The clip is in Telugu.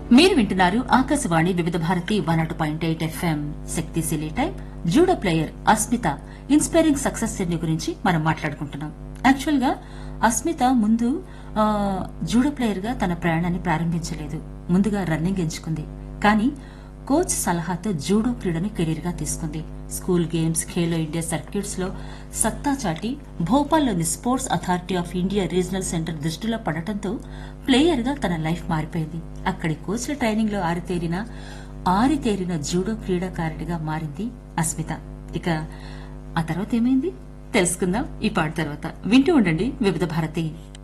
మీరు వింటున్నారు ఆకాశవాణి వివిధ భారతి వన్ అటు పాయింట్ ఎయిట్ ఎఫ్ఎం శక్తి సిలీ time judo player Asmita inspiring success journey గురించి మనం మాట్లాడుకుంటున్నాం యాక్చువల్ గా అస్మిత ముందు ఆ, జూడో ప్లేయర్ గా తన ప్రయాణాన్ని ప్రారంభించలేదు ముందుగా రన్నింగ్ ఎంచుకుంది కానీ కోచ్ సలహాతో జూడో క్రీడను కెరీర్ గా తీసుకుంది school games Khelo India circuits లో సత్తా చాటి భోపాల్లోని sports authority of India regional centre దృష్టిలో పడటంతో ప్లేయర్ గా తన లైఫ్ మారిపోయింది అక్కడి కోచ్ల ట్రైనింగ్ లో ఆరితేరిన ఆరితేరిన జూడో క్రీడాకారిణిగా మారింది అస్మిత ఇక ఆ తర్వాత ఏమైంది తెలుసుకుందాం ఈ పాట తర్వాత వింటూ ఉండండి వివిధ భారతి